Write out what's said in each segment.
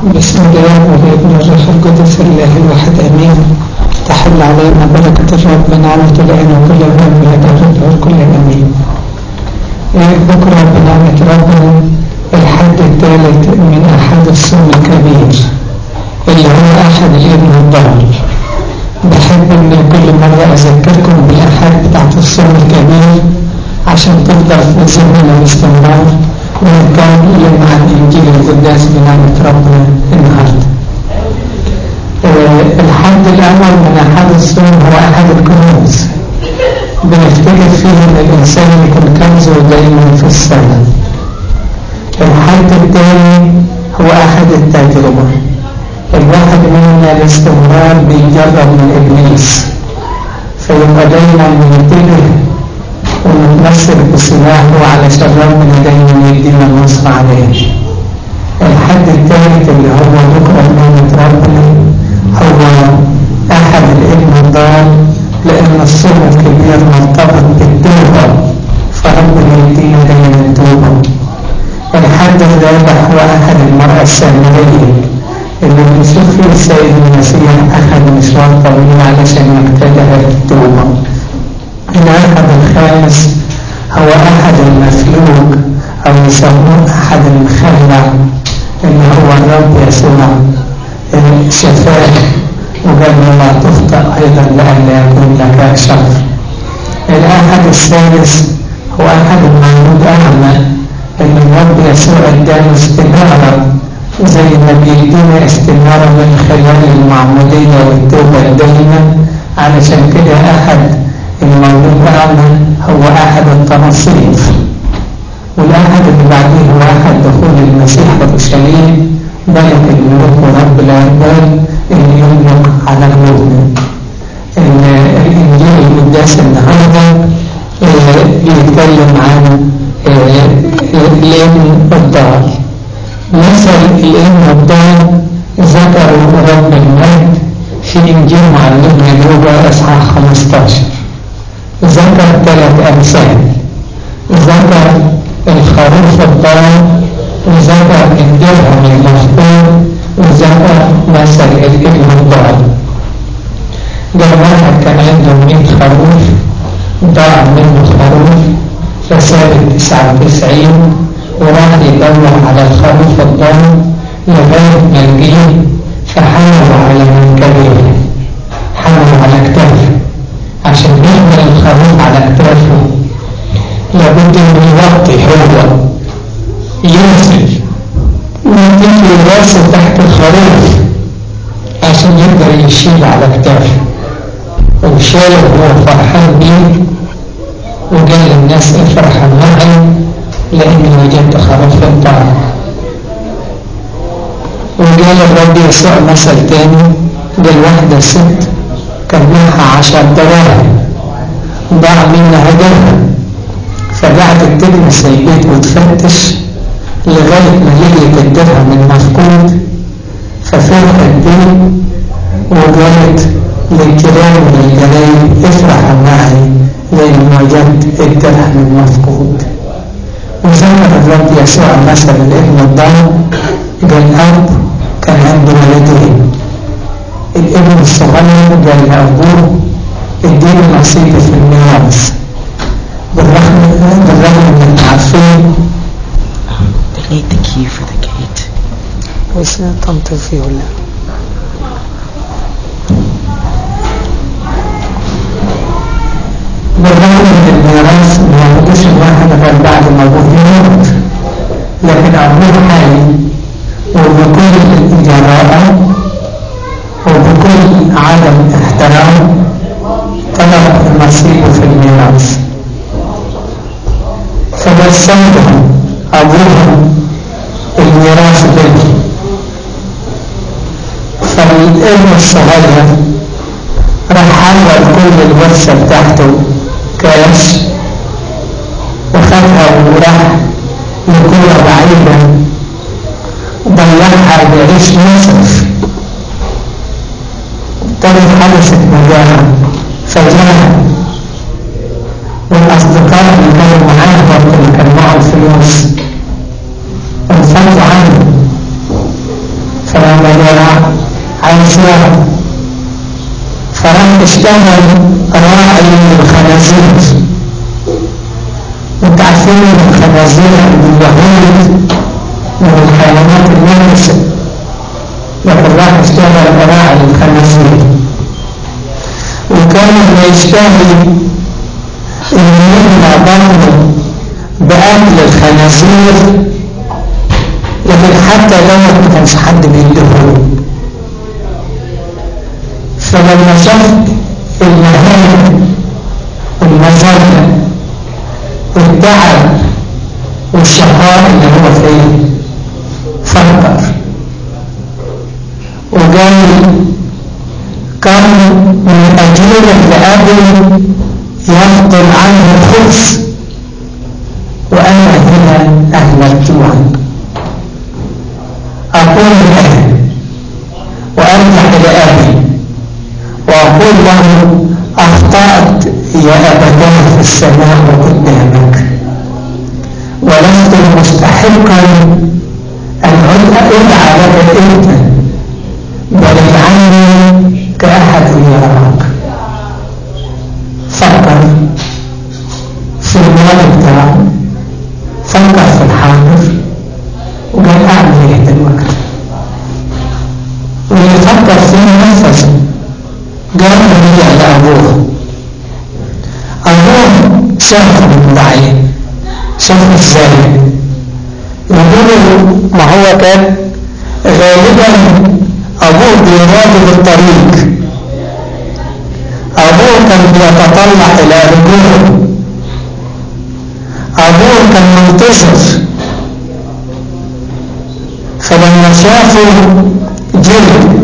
بسم الله والابن الروح القدس الله الواحد امين تحل علينا بركة الرب بنعمة الآن وكل يوم لا تغفر كل امين بكرة بنعمة ربنا الحد الثالث من أحد الصوم الكبير اللي هو أحد الابن الضال بحب إن كل مرة أذكركم بالأحد بتاعت الصوم الكبير عشان تفضل في ذهننا باستمرار ونتكلم مع الإنجيل القداس بنعمة ربنا النهاردة. أه الحد الأول من أحد الصوم هو أحد الكنوز. بنفتكر فيه إن الإنسان يكون كنزه دايما في السماء. الحد الثاني هو أحد التجربة. الواحد منا باستمرار بيجرب من إبليس. فيبقى دايما منتبه ونتمسك بسلاحه علشان ربنا دايما يدينا النصر عليه. الحد الثالث اللي هو بكره نعمة ربنا هو أحد الابن الضال لأن الصوم الكبير مرتبط بالتوبة فربنا يدينا دايما التوبة. الحد الرابع هو أحد المرأة السامرية اللي بنشوف فيه السيد المسيح أخذ مشوار طويل علشان يقتدها في التوبة. الأحد الخامس هو أحد المسلوك أو يسموه أحد المخلع اللي هو الرب يسوع شفاه وقال لا تخطئ أيضا لئلا يكون لك شر. الأحد السادس هو أحد المعبود أعمى اللي الرب يسوع اداله استنارة زي ما بيدينا استنارة من خلال المعمودية والتوبة الدائمة علشان كده أحد المولود أعمى هو أحد التنصيف والأحد اللي بعديه هو أحد دخول المسيح أورشليم ملك الملوك ورب العباد اللي يملك على قلوبنا الإنجيل القداس النهارده بيتكلم عن الابن الضال مثل الابن الضال ذكروا رب المجد في إنجيل معلمنا لوقا إصحاح 15 ذكر ثلاث أمثال ذكر الخروف الضال وذكر الدرهم المفقود وذكر مثل الابن الضال ده واحد كان عنده 100 خروف ضاع منه خروف فساب التسعة وتسعين وراح يدور على الخروف الضال لغاية ما لقيه فحملوا على منكبيه حملوا على كتافه عشان يحمل الخروف على كتافه لابد انه يغطي هو ينزل ويديله راسه تحت الخروف عشان يقدر يشيل على كتافه وشاله وهو فرحان بيه وقال للناس افرحوا معي لاني وجدت خروف ضال وقال الرب يسوع مثل تاني قال واحدة ست كان معها عشر دراهم ضاع منها درهم فقعدت تلمس البيت وتفتش لغاية ما لقيت الدرهم المفقود ففرحت بيه وقالت للجيران وللجرايد افرحوا معي لأن وجدت الدرهم المفقود وذكر الرب يسوع مثل الابن الضال قال أب كان عنده ولدين الابن الصغير قال لأبوه اديني نصيبي في الميراث بالرغم بالرغم من عارفين They need the key for the gate. بس تنطفي ولا بالرغم من الميراث ما ياخدوش الواحد غير بعد ما ابوه يموت لكن ابوه حي وبكل جراءة وبكل عدم احترام طلب نصيبه في الميراث فبسمهم أبوهم الميراث بني فالابن الصغير راح حول كل الورثة بتاعته كاش وخدها وراح لكرة بعيدة ضيعها بعيش مصرف ابتدت حدثت مجاعة فجاء والأصدقاء اللي كانوا معاه برضه اللي كان معه الفلوس انفضوا عنه فراح المزارع عايز يعرف فراح اشتغل راعي للخنازير انت عارفين ان الخنازير عند اليهود من الحيوانات النجسة لكن راح اشتغل راعي للخنازير وكان ما يشتهي ان يمنع بطنه بأكل الخنازير لكن حتى لو ما كانش حد بيديهوله فلما شاف المهام والمذلة والتعب والشقاء اللي هو فيه فكر وقال كان من أجير لأبي يفضل عنه الخبز وأنا هنا أهلكت عنه أقول الآن وأرجع إلى أبي وأقول له أخطأت يا أبتاه في السماء وقدامك ولست مستحقا أن أدعى لك أنت بل اجعلني كأحد يراك فكر في الماضي بتاعه فكر في الحاضر وقال أعمل إيه دلوقتي واللي فكر فيه نفسه قال رجع لأبوه أبوه شافه من بعيد شافه ازاي يقولوا ما هو كان غالبا أبوه بيراقب الطريق أبوه كان بيتطلع إلى رجوله أبوه كان منتظر فلما شافه جري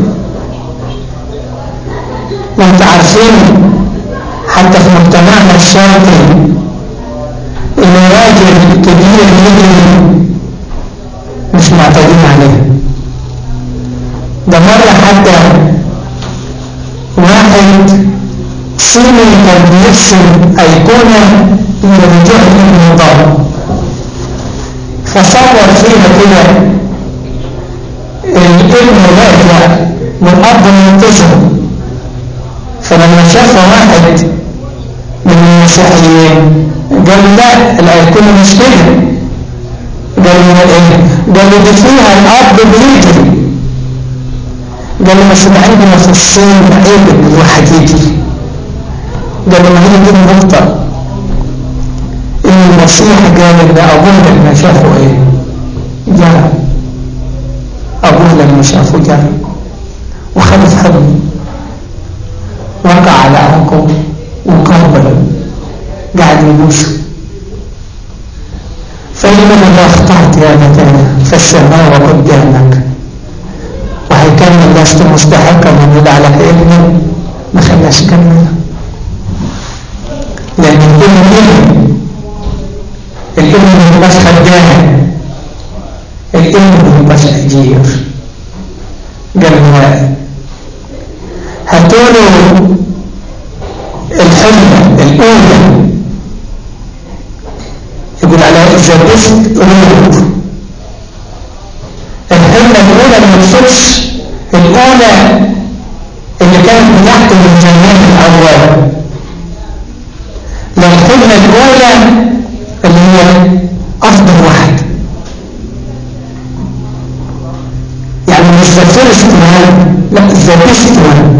وانت عارفين حتى في مجتمعنا الشرقي ان راجل كبير يجري مش معتادين عليه ده مرة حتى واحد صيني كان بيرسم أيقونة لرجوع ابن ضال فصور فيها كده الابن راجع والأب منتظر فلما شاف واحد من المسيحيين قال لا الأيقونة مش كده قال له ايه قال له دي فيها الأب بيجري قال له بس ده عندنا في الصين عيب ان الواحد يجري قال له ما هي دي النقطة ان المسيح قال ان ابوه لما شافه ايه جرى ابوه لما شافه جرى وخلف حلمه وقع على عنقه وقبله قاعد يبوسه فإنما أخطأت يا متانا فالسماء قدامك وهيكمل لست مستحقا ان يدعى لك ابني ما خلاش كمل لأن الابن ابن الابن ما يبقاش خدام الابن ما يبقاش أجير قال هاتوله الحلة الأولى يقول عليها إذا بست روح الحلة الأولى ما يقصدش الأولى اللي كانت بتحكم الجنات الأول الحلة الأولى اللي هي أفضل واحد يعني مش ذا فيرست وان لا ذا بيست وان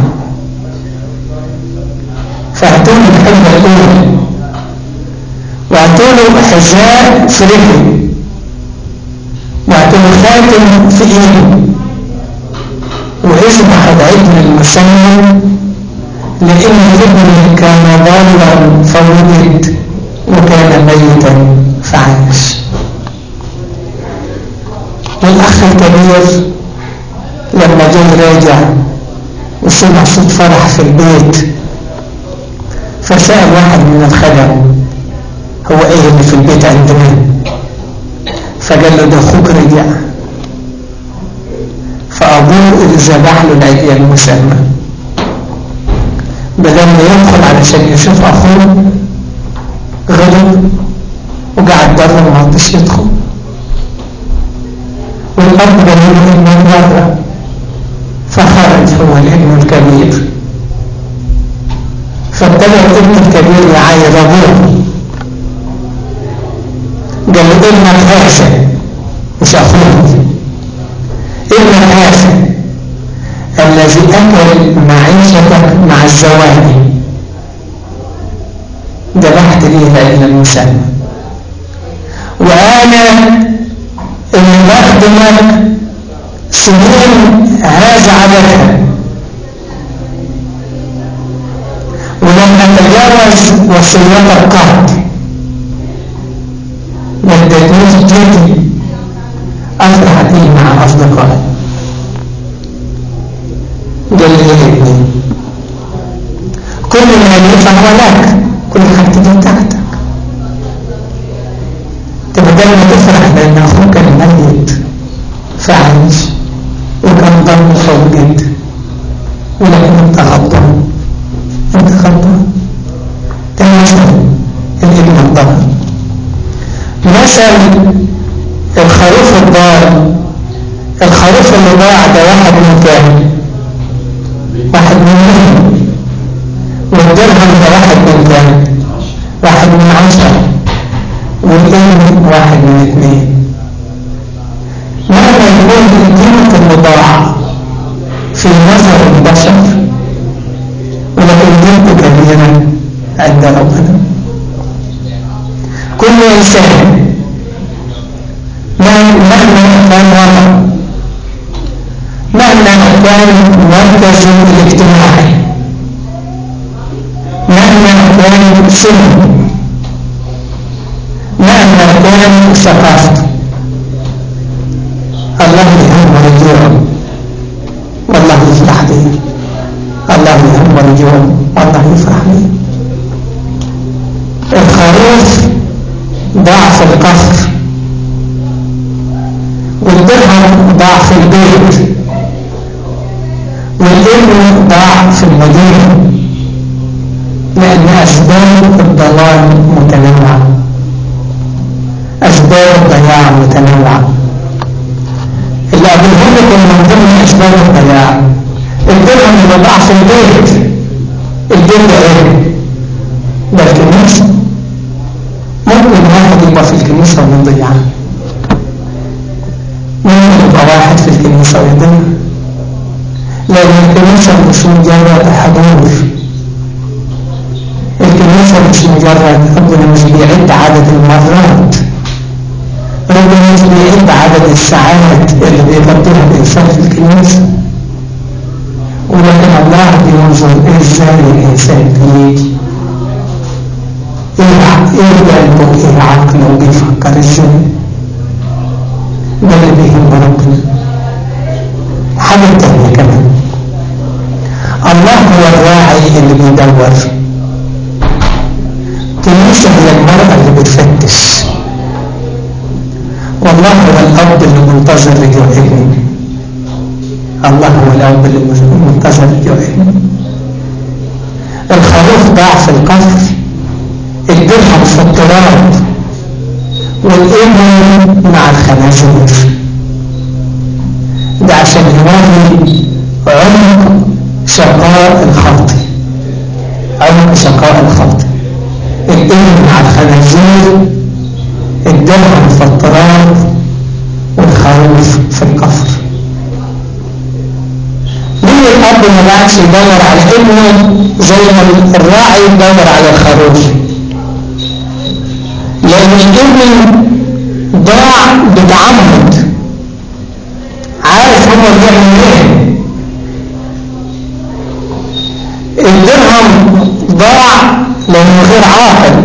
فاعطوني الحلة الأولى واعطوني حذاء في رجلي واعطوني خاتم في ايدي وإذبح العجل المسمى لأن ابني كان ضالا فولد وكان ميتا فعاش والأخ الكبير لما جاي راجع وسمع صوت فرح في البيت فسأل واحد من الخدم هو ايه اللي في البيت عندنا فقال له ده اخوك رجع فابوه اللي ذبح له العجل المسمى بدل ما يدخل علشان يشوف اخوه غضب وقعد بره ما عرفش يدخل والاب قال له من بره الكبير يعاير ابوه قال له ابنك هذا مش اخوك ابنك هذا الذي اكل معيشتك مع الزواج ذبحت لي الى المسمى وانا اللي بخدمك سنين هذا عددها ولم اتجاوز وصيتك قط ما اديتنيش جدي افرح فيه مع اصدقائي قال لي يا ابني كل ما لي فهو لك كل حاجه دي بتاعتك تبقى ما تفرح لان اخوك الميت فعايش وكان ضمه فوجد ولكن انت غضبان انت غضبان ده مثل الابن الضال مثل الخروف الضال الخروف اللي ضاع ده واحد من كام واحد من مين والدرهم ده واحد من كام واحد من عشرة والابن واحد من اثنين مهما يكون قيمة المضاعف في نظر البشر ولكن قيمته كبيرة عند ربنا كل إنسان مهما كان وضعه مهما كان مركزه الاجتماعي مهما كان سنه مهما كان ثقافته الله يهم رجوعهم والله يفرح به الله يهم رجوعهم والله يفرح به الخروف ضاع في القصر والدرهم ضاع في البيت والابن ضاع في المدينة لأن أسباب الضلال متنوعة أسباب الضياع متنوعة اللي قبله لكم من ضمن أسباب الضياع الدرهم اللي ضاع في البيت البيت ده إيه؟ ده الكنيسة ممكن واحد يبقى في الكنيسة ويضيع ممكن يبقى واحد في الكنيسة ويضيع لأن الكنيسة مش مجرد حضور الكنيسة مش مجرد ربنا مش بيعد عدد المرات ربنا مش بيعد عدد الساعات اللي بيقضيها الإنسان في الكنيسة ولكن الله بينظر ازاي الإنسان بيجي ايه قلبه ايه عقله وبيفكر ازاي ده اللي بيهم ربنا حاجة تانية كمان الله هو الراعي اللي بيدور كنيسة هي المرأة اللي بتفتش والله هو الأب اللي منتظر رجوع ابنه الله هو الأب اللي منتظر رجوع ابنه الخروف ضاع في القفر الدرهم في التراب والابن مع الخنازير ده عشان يوري عمق شقاء الخاطئ عمق شقاء الخاطئ الابن مع الخنازير الدرهم في التراب والخروف في القفر ليه الاب ما بعدش يدور على ابنه زي ما الراعي يدور على الخروف لان الابن ضاع بتعمد عارف هو بيعمل ايه الدرهم ضاع لانه غير عاقل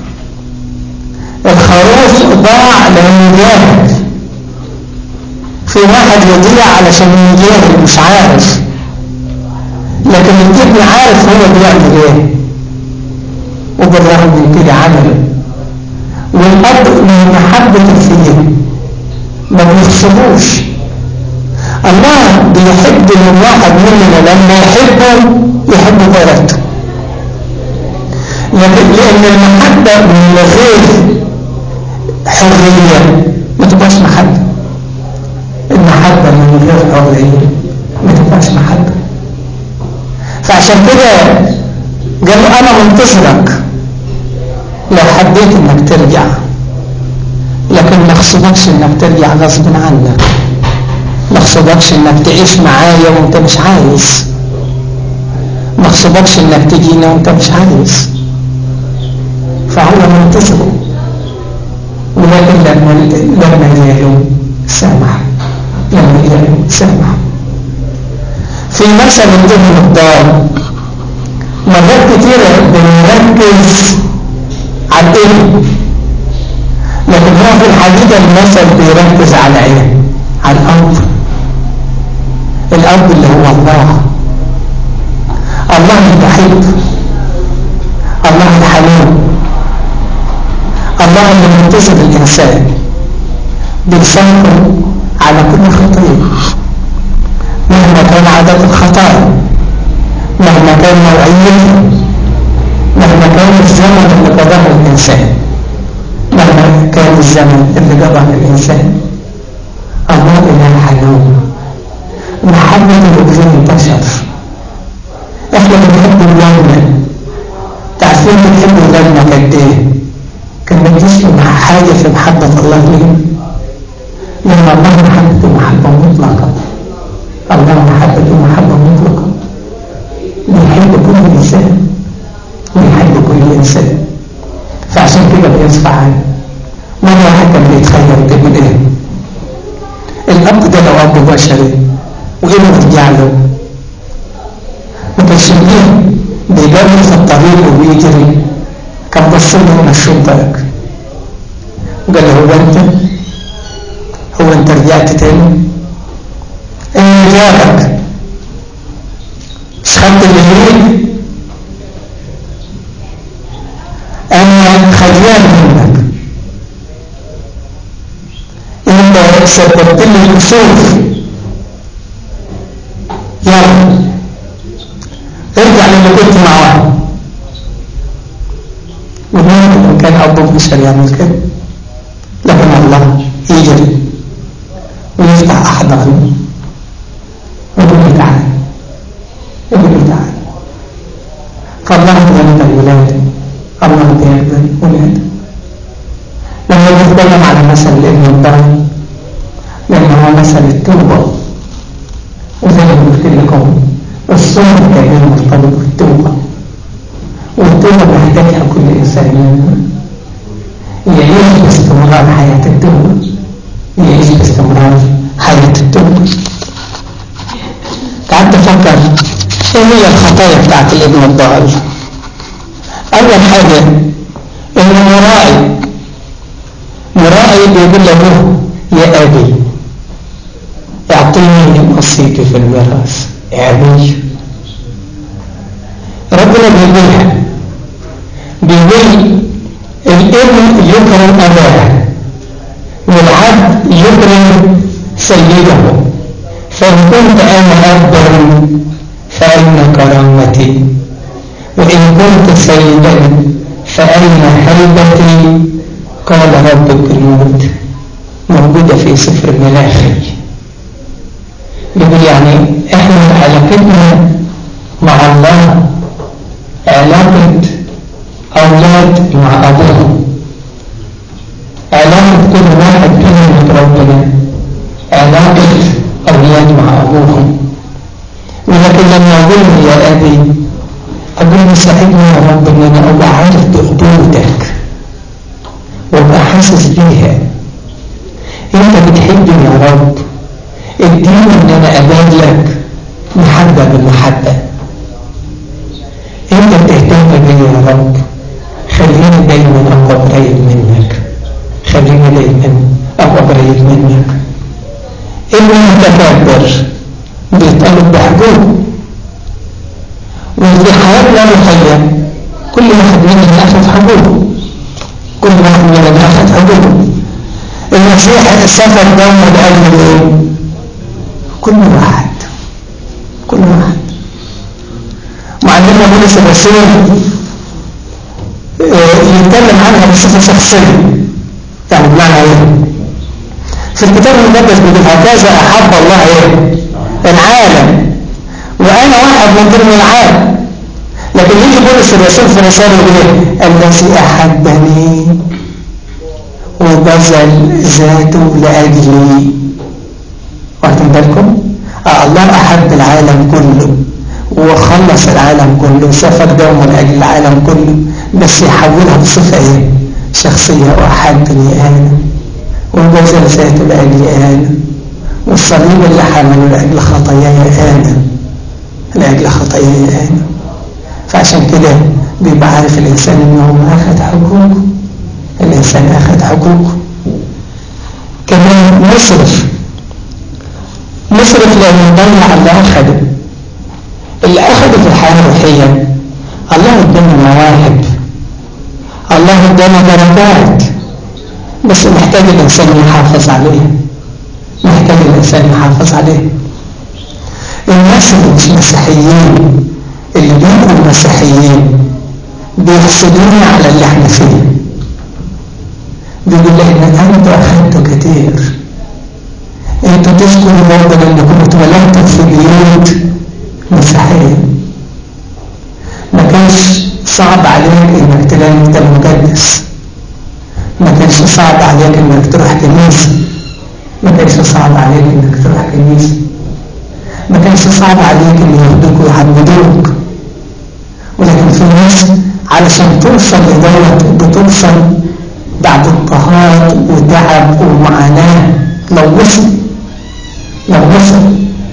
الخروف ضاع لانه جاهل في واحد يضيع علشان يجاهل مش عارف لكن الابن عارف هو بيعمل ايه وبالرغم من كده عمله والاب من محبة فيه ما بيخسروش الله بيحب من واحد مننا لما يحبه يحب ذاته لكن لأن المحبة من غير حرية ما تبقاش محبة المحبة من غير حرية ما تبقاش محبة فعشان كده قال له أنا منتظرك لو حبيت انك ترجع لكن ما اقصدكش انك ترجع غصب عنك ما اقصدكش انك تعيش معايا وانت مش عايز ما اقصدكش انك تجينا وانت مش عايز فهو منتظره ولكن لما لما جاله سامح لما جاله سامح في مثل الابن الضال مرات كتيرة بنركز على الابن لكن هو في الحقيقة المثل بيركز على ايه؟ على الأب الأب اللي هو الله الله المحب الله الحليم الله اللي منتظر الإنسان بيسامحه على كل خطية مهما كان عدد الخطايا مهما كان نوعيتها مهما كان الزمن اللي قضاه الإنسان مهما كان الزمن اللي قضاه الإنسان الله إله حنون محبة بين البشر احنا بنحب ولادنا تعرفين بنحب ولادنا قد ايه كان بيجيش مع حاجة في محبة الله ليه لأن الله محبته محبة مطلقة الله محبته محبة مطلقة بيحب كل إنسان بيحب كل إنسان فعشان كده بيصفى عنه مرة واحد كان بيتخيل تقول إيه الأب ده لو أب بشري وإيه مرجع له ما كانش ليه بيجري في الطريق وبيجري كان بص له من الشباك وقال له هو انت هو انت رجعت تاني ايه اللي جابك مش خدت اللي هيك انا خجلان منك انت سببت لي الكسوف يلا ارجع للي كنت مع واحد وممكن كان أبوك مش يعمل كده لكن الله يجري ويفتح أحد عنه ويقول لي تعال يقول لي تعال فالله بيقبل ولاده الله بيقبل ولاده لما نتكلم على مثل الابن الضال لأن هو مثل التوبة وزي ما قلت لكم الصوم كان مرتبط بالتوبة والتوبة محتاجها كل إنسان منا يعيش باستمرار حياة التوبة يعيش باستمرار حياة التوبة قعدت أفكر إيه هي الخطايا بتاعت الابن الضال أول حاجة إنه مراعي مراعي بيقول له يا أبي اعطيني نصيبي في الميراث أبي ربنا بيقولها بيقول الابن يكرم أباه والعبد يكرم سيده فإن كنت أنا أبا فأين كرامتي وإن كنت سيدا فأين هيبتي قال رب الجنود موجودة في سفر الملاخي يقول يعني احنا علاقتنا مع الله علاقة أولاد مع أبوهم علاقة كل واحد كلمة ربنا علاقة أولاد مع أبوهم ولكن لما أقول يا أبي أقول ساعدني يا رب إن أنا أبقى عارف بحدودك وأبقى حاسس بيها أنت بتحبني يا رب اديني إن أنا أبادلك محبة بالمحبة انت بتهتم بيا يا رب خليني دايما ابقى قريب منك خليني دايما ابقى قريب منك المتكبر بيطالب بحقوق وفي حياتنا الروحية كل واحد مننا اخذ حقوقه كل واحد مننا اخذ حقوقه المسيح سفر دم لاجل ايه؟ كل واحد كل واحد معلمنا بولس الرسول يتكلم عنها بصفة شخصية يعني بمعنى ايه في الكتاب المقدس بيقول هكذا احب الله ايه العالم وانا واحد من ضمن العالم لكن يجي بولس الرسول في رساله ايه الذي احبني وبذل ذاته لاجلي واخدين بالكم آه الله احب العالم كله وخلص العالم كله وسفك دمه لاجل العالم كله بس يحولها بصفه ايه شخصيه واحبني انا وبذل ذاته لاجلي انا والصليب اللي حمله لاجل خطاياي انا لاجل خطاياي انا فعشان كده بيبقى عارف الإنسان إنه أخذ حقوقه الإنسان أخذ حقوقه كمان مصرف مصرف لأنه ضيع اللي أخده اللي أخده في الحياة الروحية الله ادانا مواهب الله ادانا درجات بس محتاج الإنسان يحافظ عليها محتاج الإنسان يحافظ عليها الناس اللي مش مسيحيين اللي بيبقوا مسيحيين بيحسدوني على اللي احنا فيه بيقول احنا انتوا اخدتوا كتير انتوا تشكروا ربنا انكم اتولدتوا في بيوت مسيحيه ما كانش صعب عليك انك تلاقي كتاب مقدس ما كانش صعب عليك انك تروح كنيسه ما كانش صعب عليك انك تروح كنيسه ما كانش صعب عليك ان ياخدوك ويعمدوك ولكن في ناس علشان توصل لدوت بتوصل بعد اضطهاد وتعب ومعاناة لو وصل لو وصل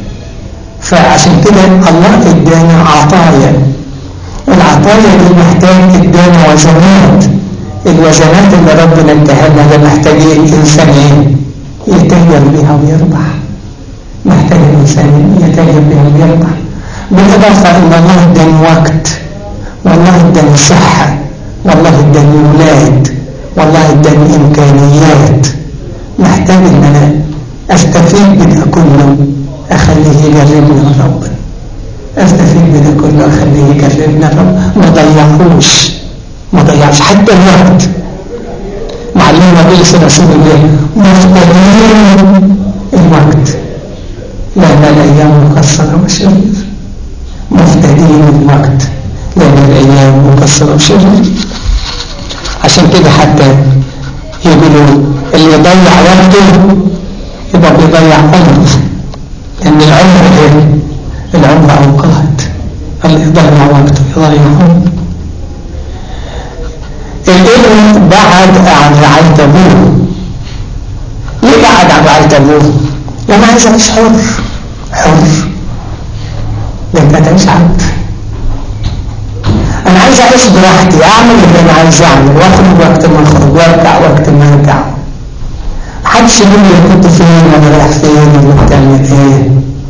فعشان كده الله ادانا عطايا العطايا دي محتاج ادانا وزنات الوزنات اللي ربنا اداها لنا ده محتاج الانسان ايه يتاجر بها ويربح محتاج الانسان يتاجر بها ويربح بالاضافه ان الله اداني وقت والله اداني صحة والله اداني ولاد والله اداني امكانيات محتاج ان انا استفيد بده كله اخليه يجربنا ربنا استفيد بده كله اخليه يجربنا ربنا ما ضيعوش ما ضيعوش حتى الوقت معلمنا بولس رسول الله مفتدين الوقت لان الايام مقصره وشرير مفتدين الوقت لأن الأيام مقصرة وشرير عشان كده حتى يقولوا اللي يضيع وقته يبقى بيضيع عمره لأن العمر إيه؟ العمر أوقات اللي يضيع وقته يضيع عمره الابن بعد عن رعاية أبوه ليه بعد عن رعاية أبوه؟ لأن عايز أعيش حر حر لأنك تعيش عبد انا عايز اعيش براحتي اعمل اللي انا عايز اعمل واخرج وقت ما اخرج وارجع وقت ما ارجع محدش يقول لي كنت فين ولا رايح فين ولا بتعمل ايه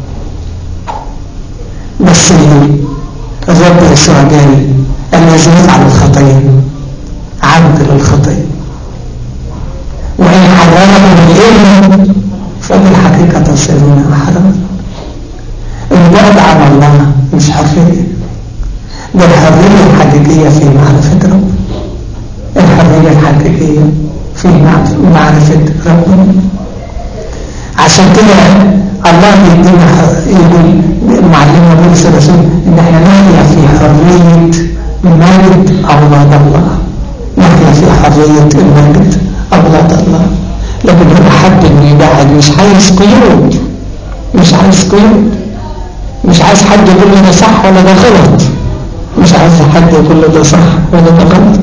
بس الرب يسوع قال الذي يفعل الخطيه عبد للخطيه وان حرمكم العلم فبالحقيقه تصيرون احرار البعد عن الله مش حريه ده الحرية الحقيقية في معرفة رب الحرية الحقيقية في معرفة ربنا عشان كده الله بيدينا يقول معلمنا بولس الرسول ان احنا نحيا في حرية مجد اولاد الله نحيا في حرية المجد اولاد الله لكن هو حب انه يبعد مش عايز قيود مش عايز قيود مش عايز حد يقول لي ده صح ولا ده غلط مش عايز حد يقول له ده صح ولا ده غلط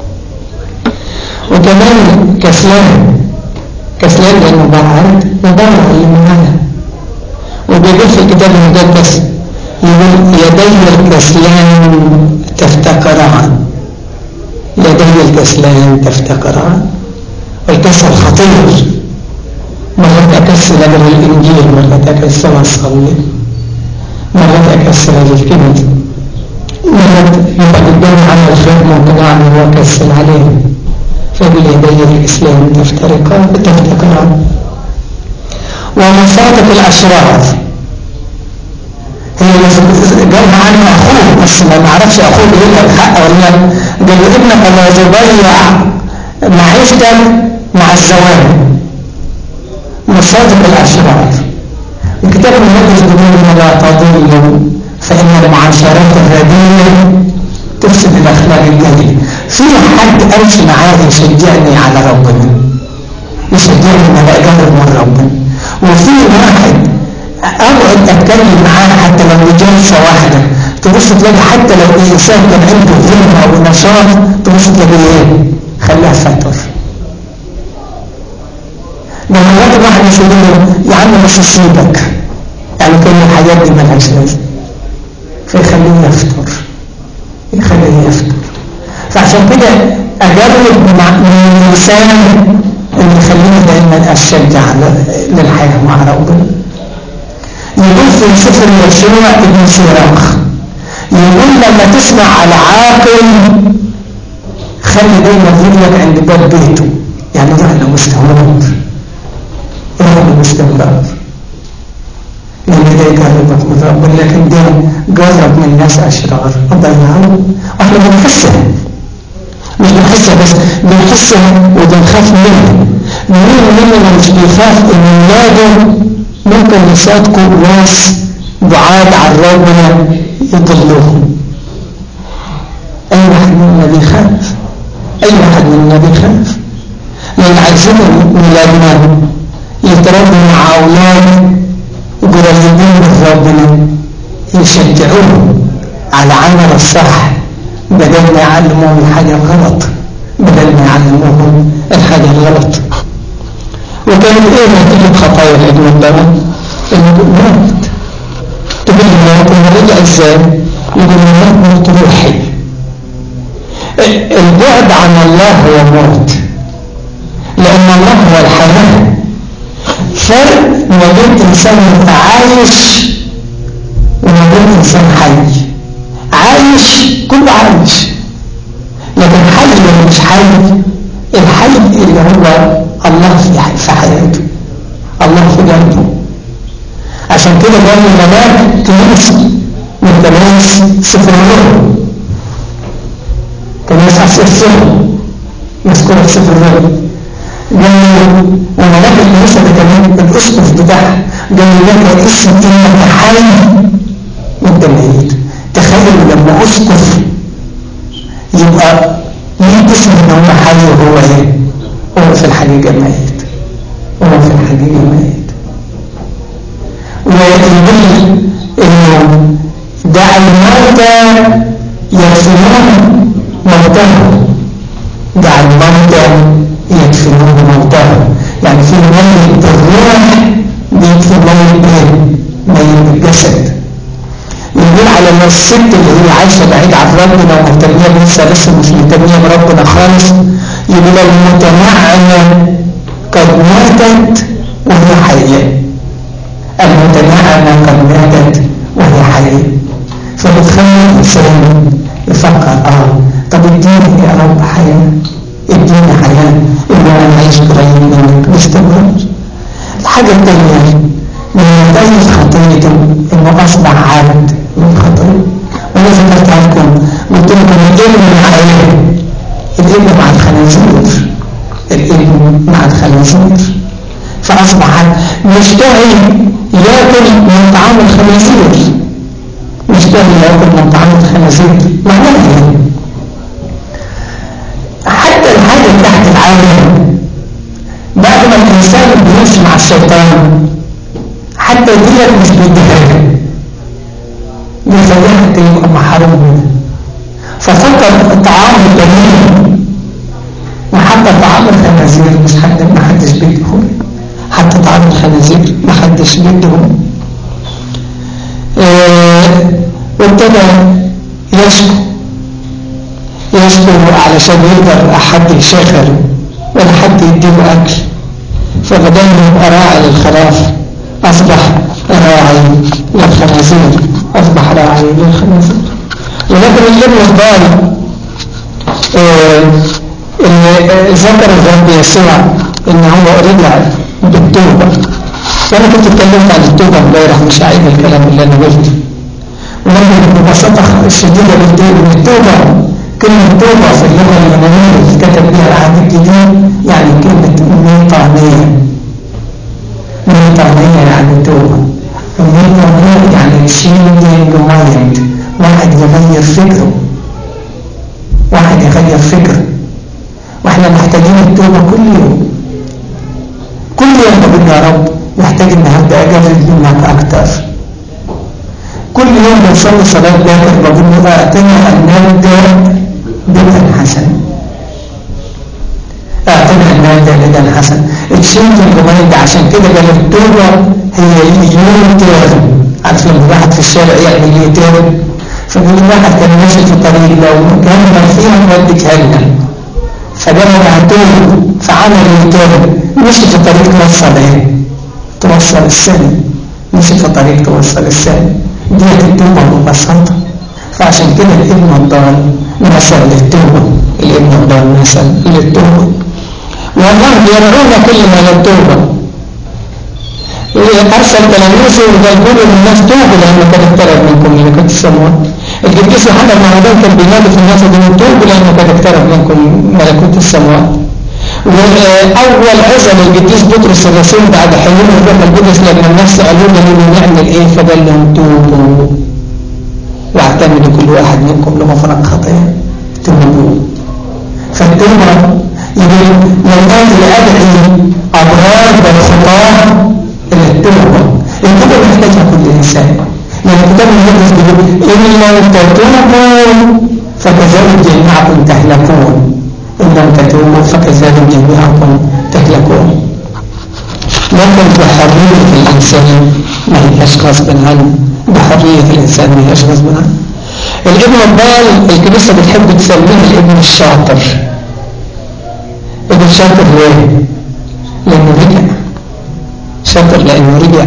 وكمان كسلان كسلان لانه بعد وضيع اللي معانا وبيقول في الكتاب المقدس يقول يدي الكسلان تفتقران يدي الكسلان تفتقران والكسل خطير مرة أكسل أجل الإنجيل مرة أكسل أصلي مرة أكسل أجل الكلمة مرة يبقى قدامي عمل خير ممكن أعمل وأكسل عليه فباليدي الإسلام تفترقان تفتقران ومصادق الأشرار هي جابها عنه أخوه بس ما نعرفش أخوه بيقول لك حق ولا قال له ابنك لا تضيع معيشتك مع الزواج مصادق الأشرار الكتاب المقدس بيقول لا تضلوا فإن المعاشرات الرديئة تبص للاخلاق الجميله في حد امشي معاه يشجعني على ربنا يشجعني ان انا اجرب من ربنا وفي واحد اقعد اتكلم معاه حتى لو جلسه واحده تبص تلاقي حتى لو الانسان كان عنده همه ونشاط تبص تلاقي ايه خلاه فتر ده مرات الواحد مش يقول له يا عم مش هسيبك يعني كل الحاجات دي ملهاش لازمه فيخليه يفطر يخليه يفطر فعشان كده اجرب مع من الانسان اللي يخليني دايما اشجع للحياه مع ربنا يقول في سفر يشوع ابن سيراخ يقول لما تسمع على عاقل خلي دايما رجلك عند باب بيته يعني روح له مستمر روح له مستمر لان ده يقربك من ربنا لكن ده قرب من ناس اشرار وضيعوا واحنا بنحسها مش بنحسها بس بنحسها وبنخاف منها مين مننا مش بيخاف ان ولاده ممكن يصادقوا ناس بعاد عن ربنا يضلوهم اي واحد مننا بيخاف اي واحد مننا بيخاف لان عايزين ولادنا يتربوا مع اولاد قريبين من ربنا يشجعوهم على عمل الصح بدل ما يعلموهم الحاجة الغلط بدل ما يعلموهم الحاجة الغلط وكانت ايه نتيجة خطايا الابن الدواء انه مات تقول لي يكون رجع ازاي يقول الموت موت روحي البعد عن الله هو موت لان الله هو الحياه فرق ما بين انسان عايش وما بين انسان حي عايش كله عايش لكن حي ولا مش حي الحي اللي هو الله في في حياته الله في قلبه عشان كده قال الملاك كنيسة من كنائس سفر الروح كنائس عصر السر مذكورة في سفر الروح قال وملاك الكنيسة ده كمان الأسقف بتاعها قال لك اسم إنك حي وأنت ميت تخيل لما أسقف يبقى ليه اسم إن هو حي وهو إيه؟ هو في الحقيقة ميت هو في الحقيقة ميت ويقول إنه دع الموتى يدفنون موتهم دع الموتى يدفنون موتهم يعني في ميت الروح بيدفن ميت ايه؟ ميت الجسد يقول على الست اللي هي عايشة بعيد عن ربنا ومهتمية لسه لسه مش مهتمية بربنا خالص يقول المتنعمة قد ماتت وهي حية المتنعمة قد ماتت وهي حية فبتخلي الإنسان يفكر اه طب اديني يا رب حياة اديني حياة ان انا اعيش قريب منك باستمرار الحاجة الثانية من نتائج خطيته انه اصبح عبد من خطيه وانا ذكرتها لكم قلت لكم الابن مع ايه؟ الابن مع الخنازير الابن مع الخنازير فاصبح مشتهي ياكل من طعام الخنازير مشتهي ياكل من طعام الخنازير معناها ايه؟ حتى الحاجة تحت العالم بعد ما الإنسان بيمشي مع الشيطان حتى ديت مش بيديها بيخليها حتى يبقى محروم منها ففكر الطعام الجميل وحتى طعام الخنازير مش حد ما حدش بيديه حتى طعام الخنازير ما حدش بيديه اه وابتدى يشكو يشكو علشان يقدر حد يشغل ولا حد يديله أكل فبدل ما يبقى راعي للخراف أصبح راعي للخنازير أصبح راعي للخنازير ولكن الابن الضال اللي ذكر الرب يسوع ان هو رجع بالتوبة وانا كنت اتكلمت عن التوبة امبارح مش هعيد الكلام اللي انا قلته ولكن ببساطة الشديدة قلت ان التوبة كلمة توبة في اللغة اليونانية اللي كتب بها العهد الجديد يعني كلمة ميطانية ميطانية يعني توبة ميطانية يعني changing mind واحد يغير فكره يغير فكره واحنا محتاجين التوبة كل يوم كل يوم بقول يا رب محتاج النهارده اجرب منك اكتر كل يوم بنصلي صلاة باكر بقول له اعطنا ان نبدا بدءا حسنا اعطنا ان نبدا بدءا حسنا تشيل الجمال ده عشان كده قال التوبة هي يوم تاني عارف لما الواحد في الشارع يعمل ايه تاني فبيقول الواحد كان ماشي في طريق لو كان فيها مودي جهنم فجرب عدوه فعمل التاني مشي في طريق توصل ايه توصل السنة مشي في طريق توصل السنة ديت التوبة ببساطة فعشان كده الابن الضال مثل للتوبة الابن الضال مثل للتوبة والله يدعونا كلنا للتوبة أرسل تلاميذه وقال قولوا للناس توبوا لأنه قد اقترب منكم ملكوت السماوات القديس يوحنا المعمدان كان بينادي في الناس انهم توبوا لأنه قد اقترب منكم ملكوت السماوات وأول عزل القديس بطرس الرسول بعد حلول الروح القدس لما الناس قالوا له نعمل إيه فقال لهم توبوا واعتمدوا كل واحد منكم لغفران خطايا توبوا فالتوبة يقول من أجل أدعي أبرار بالخطاه إلى التوبة التوبة محتاجها كل إنسان لأن الكتاب المقدس بيقول إن لم تتوبوا فكذلك جميعكم تهلكون إن لم تتوبوا فكذلك جميعكم تهلكون لكن بحرية الإنسان ما هيش غصب عنه بحرية الإنسان ما هيش غصب عنه الابن الضال الكنيسة بتحب تسميه الابن الشاطر ابن الشاطر ليه؟ لأنه رجع شاطر لأنه رجع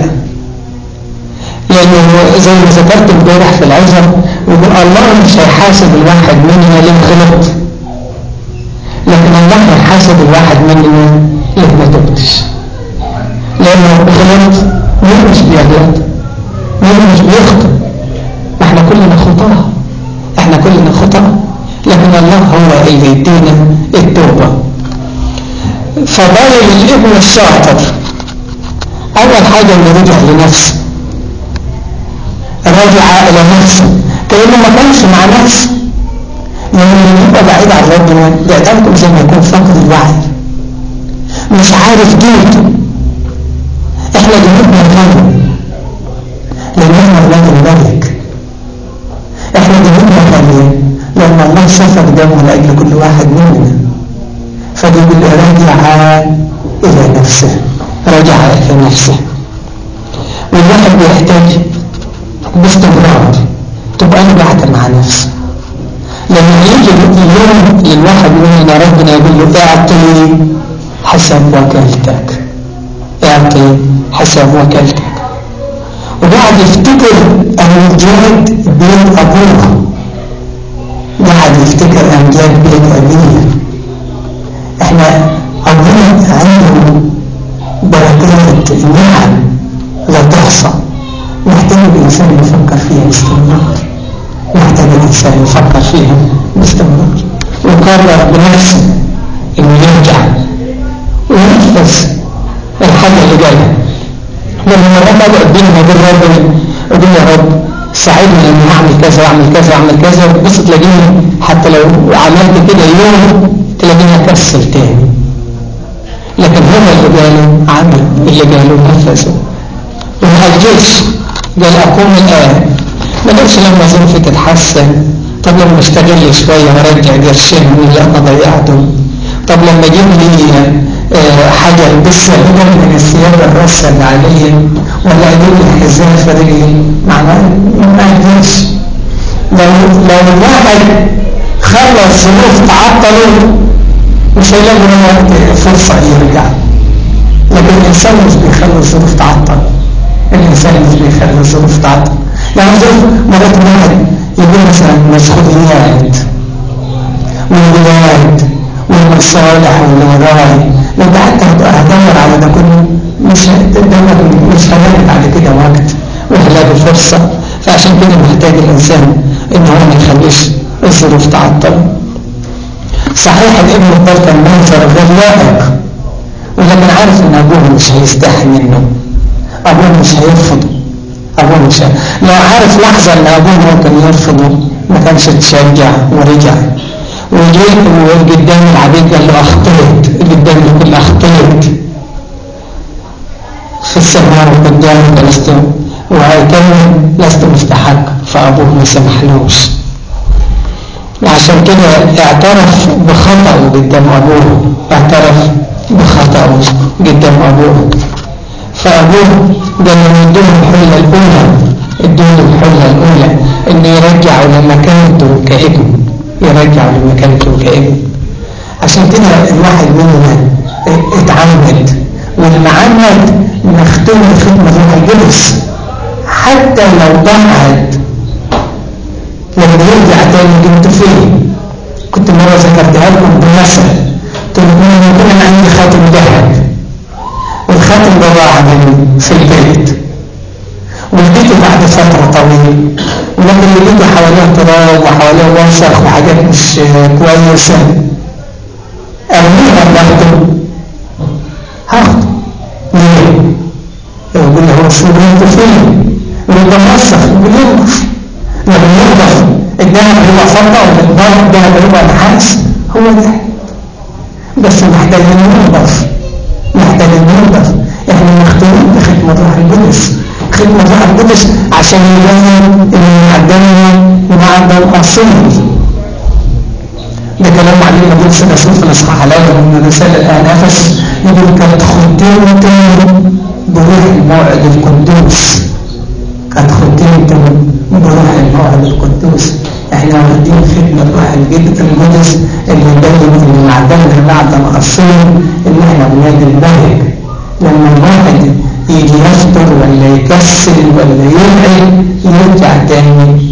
لأنه زي ما ذكرت امبارح في العظم يقول الله مش هيحاسب الواحد مننا ليه غلط لكن الله هيحاسب الواحد مننا ليه ما تبتش لأنه غلط مين مش بيغلط مين مش بيخطئ احنا كلنا خطاه احنا كلنا خطاه لكن الله هو اللي يدينا التوبة فضايل الابن الشاطر أول حاجة اللي رجع لنفسه راجع إلى نفسه كأنه ما كانش مع نفسه لما يبقى بعيد عن ربنا بيعتبركم زي ما يكون فاقد الوعي مش عارف قيمته احنا جنوبنا غني لأن احنا أولاد الملك احنا جنوبنا غني لأن الله سفك دمه لأجل كل واحد مننا فبيقول راجع إلى نفسه رجع إلى نفسه والواحد بيحتاج باستمرار تبقى أنا قاعدة مع نفسه لما يجي اليوم للواحد مننا ربنا يقول له اعطي حسب وكالتك اعطي حسب وكالتك وقاعد يفتكر أمجاد بيت أبوه قاعد يفتكر أمجاد بيت أبيه احنا أبونا عنده بركات نعم لا تحصى محتاج الإنسان يفكر فيها باستمرار محتاج الإنسان يفكر فيها باستمرار ويقرر بنفسه إنه يرجع وينفذ الحاجة اللي جاية لما مرات أقعد بيني وبين ربنا أقول يا رب ساعدني إني أعمل كذا وأعمل كذا وأعمل كذا وتبص تلاقيني حتى لو عملت كده يوم تلاقيني أكسل تاني لكن هو اللي قاله عمل اللي قاله نفذه وما أجلش قال أقوم الآن ما قالش لما ظروفي تتحسن طب لما اشتغل شوية وارجع قرشين من اللي أنا ضيعته طب لما اجيب لي آه حاجة البسها بدل من الثياب الرصة اللي عليا ولا اجيب لي حذاء في رجلي معناه ما أجلش لو لو الواحد خلى الظروف تعطله مش هيلاقي وقت فرصة يرجع لكن الإنسان مش بيخلي الظروف تعطل الإنسان مش بيخلي الظروف تعطل يعني ظروف مرات واحد يقول مثلا مسؤوليات والولاد والمصالح والوراي لو قعدت هدور على ده كله مش قدامك مش هلاقي بعد كده وقت وهلاقي فرصة فعشان كده محتاج الإنسان إن هو ما يخليش الظروف تعطل صحيح الابن الضال كان منظر غير لائق ولكن عارف ان ابوه مش هيستحي منه ابوه مش هيرفضه ابوه مش هي... لو عارف لحظة ان ابوه ممكن يرفضه ما كانش تشجع ورجع وجيت وقدام العبيد قال له اخطيت قدام الكل اخطيت في السماء قدامك لست وهيكلم لست مستحق فابوه ما سمحلوش عشان كده اعترف بخطأه قدام ابوه اعترف بخطأه قدام ابوه فابوه قال له ادوه الحله الاولى ادوه الحله الاولى انه يرجعه لمكانته كابن يرجعه لمكانته كابن عشان كده الواحد مننا اتعمد والمعمد مختوم بخدمة روح القدس حتى لو ضاعت لما يرجع تاني كنت فين كنت مرة ذكرتها لكم بمثل قلت لكم يكون انا عندي خاتم ذهب والخاتم ده ضاع مني في البيت ولقيته بعد فترة طويلة ولما لقيته حواليه تراب وحواليه وسخ وحاجات مش كويسة ارميها باخده هاخده ليه؟ يقول له هو شو بيته فين؟ ويبقى موسخ وينضف لما ينضف الذهب هو فضة ولا الذهب هو نحاس هو ده بس محتاج انه ينضف محتاج انه ينضف احنا مختارين بخدمة روح القدس خدمة روح القدس عشان يبين ان معدننا معدن اصيل ده كلام معلمنا بولس الرسول في الاصحاح الاول من رساله اهل افس يقول كانت ختمت بروح الموعد القدوس كانت ختمت بروح الموعد القدوس احنا واخدين خدمه روح القدس اللي يبين ان معدننا معدن اصيل ان احنا اولاد الملك لما الواحد يجي يفطر ولا يكسل ولا يبعد يرجع تاني